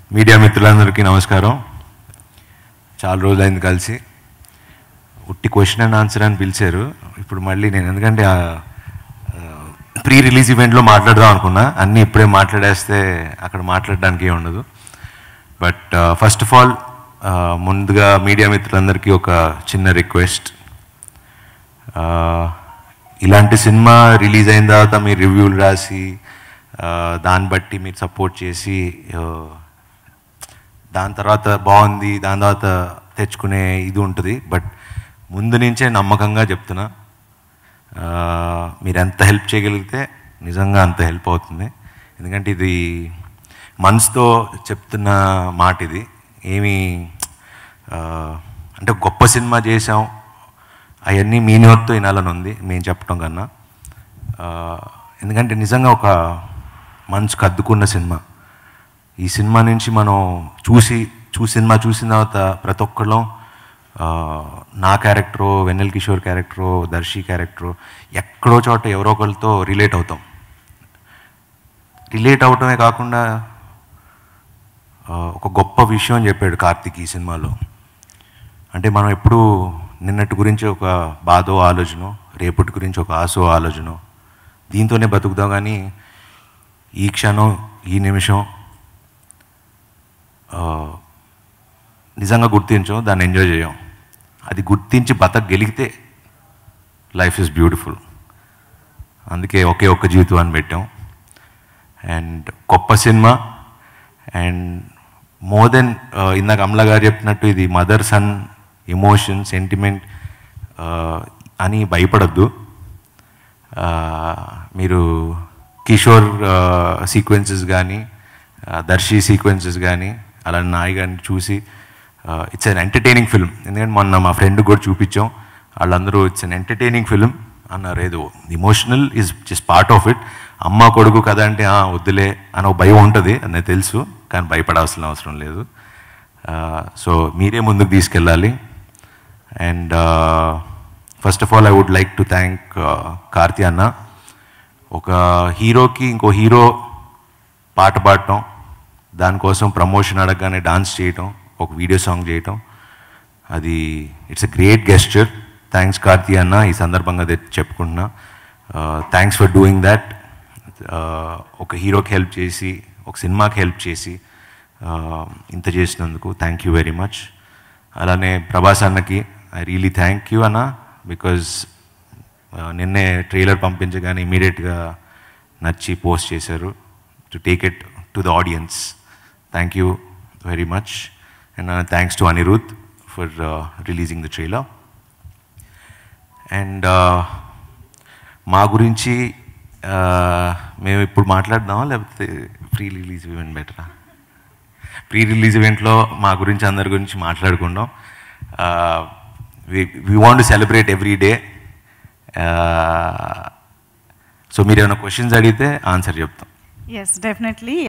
media మిత్రులందరికీ నమస్కారం చాలా రోజులైంది కలిసి ఉట్టి క్వశ్చన్ అండ్ ఆన్సర్ అని పిలిచారు ఇప్పుడు మళ్ళీ నేను ఎందుకంటే ప్రీ రిలీజ్ ఈవెంట్లో మాట్లాడదాం అనుకున్నా అన్నీ ఇప్పుడే మాట్లాడేస్తే అక్కడ మాట్లాడడానికి ఏం ఉండదు బట్ ఫస్ట్ ఆఫ్ ఆల్ ముందుగా మీడియా మిత్రులందరికీ ఒక చిన్న రిక్వెస్ట్ ఇలాంటి సినిమా రిలీజ్ అయిన తర్వాత మీరు రివ్యూలు రాసి ఆ, దాన్ని బట్టి మీరు సపోర్ట్ చేసి ఆ, దాని తర్వాత బాగుంది దాని తర్వాత తెచ్చుకునే ఇది ఉంటుంది బట్ ముందు నుంచే నమ్మకంగా చెప్తున్నా ఆ, మీరు ఎంత హెల్ప్ చేయగలిగితే నిజంగా అంత హెల్ప్ అవుతుంది ఎందుకంటే ఇది మనసుతో చెప్తున్న మాట ఇది ఏమి ఆ, అంటే గొప్ప సినిమా చేసాం అవన్నీ మీ నోట్తో వినాలని ఉంది మేము చెప్పడం కన్నా ఆ, ఎందుకంటే నిజంగా ఒక మనసుకు అద్దుకున్న సినిమా ఈ సినిమా నుంచి మనం చూసి చూసి సినిమా చూసిన తర్వాత ప్రతి ఒక్కళ్ళం ఆ, నా character Vennela Kishore character Darshi character ఎక్కడో చోట ఎవరో ఒకరితో రిలేట్ అవుతాం రిలేట్ అవటమే కాకుండా ఆ, ఒక గొప్ప విషయం చెప్పాడు కార్తీక్ ఈ సినిమాలో అంటే మనం ఎప్పుడు నిన్నటి గురించి ఒక బాధో ఆలోచన రేపటి గురించి ఒక ఆశో ఆలోచన దీంతోనే బతుకుతాం కానీ ఈ క్షణం ఈ నిమిషం ఆ, నిజంగా గుర్తించం దాన్ని ఎంజాయ్ చేయం అది గుర్తించి బతకగలిగితే లైఫ్ ఇస్ బ్యూటిఫుల్ అందుకే ఒకే ఒక్క జీవితం అని పెట్టాం అండ్ గొప్ప సినిమా అండ్ మోర్ దెన్ ఇందాక అమలా గారు చెప్పినట్టు ఇది మదర్ సన్ ఎమోషన్ సెంటిమెంట్ అని భయపడద్దు మీరు కిషోర్ సీక్వెన్సెస్ కానీ దర్శి సీక్వెన్సెస్ కానీ అలా నాయి కానీ చూసి ఇట్స్ అన్ ఎంటర్టైనింగ్ ఫిల్మ్ ఎందుకంటే మొన్న మా ఫ్రెండ్ కూడా చూపించాం వాళ్ళందరూ ఇట్స్ అన్ ఎంటర్టైనింగ్ ఫిల్మ్ అన్నారు ఏదో emotional is just part of it అమ్మ కొడుకు కదా అంటే "ఆ, వద్దులే అని ఒక భయం ఉంటుంది అని నాకు తెలుసు కానీ భయపడాల్సిన అవసరం లేదు సో మీరే ముందుకు తీసుకెళ్ళాలి and first of all I would like to thank Karthi అన్న ఒక హీరోకి ఇంకో హీరో పాట పాడటం దానికోసం ప్రమోషన్ అడగగానే డాన్స్ చేయటం ఒక వీడియో సాంగ్ చేయటం అది it's a great gesture thanks Karthi అన్న ఈ సందర్భంగా అదే చెప్పుకుంటున్నా థ్యాంక్స్ ఫర్ డూయింగ్ దాట్ ఒక హీరోకి హెల్ప్ చేసి ఒక సినిమాకి హెల్ప్ చేసి uh, ఇంత చేసినందుకు థ్యాంక్ యూ వెరీ మచ్ అలానే ప్రభాస్ అన్నకి ఐ రియలీ థ్యాంక్ యూ అన్న బికాజ్ నిన్నే ట్రైలర్ పంపించగానే ఇమీడియట్గా నచ్చి పోస్ట్ చేశారు to take it to the audience thank you very much and thanks to Anirudh for releasing the trailer and మా గురించి uh, మేము ఇప్పుడు మాట్లాడదామా లేకపోతే ప్రీ రిలీజ్ ఈవెంట్ బెటరా ప్రీ రిలీజ్ ఈవెంట్లో మా గురించి అందరి గురించి మాట్లాడుకుందాం we want celebrate every day so మీరు ఏమైనా క్వశ్చన్స్ అడిగితే ఆన్సర్ చెప్తాం ఎస్ డెఫినెట్లీ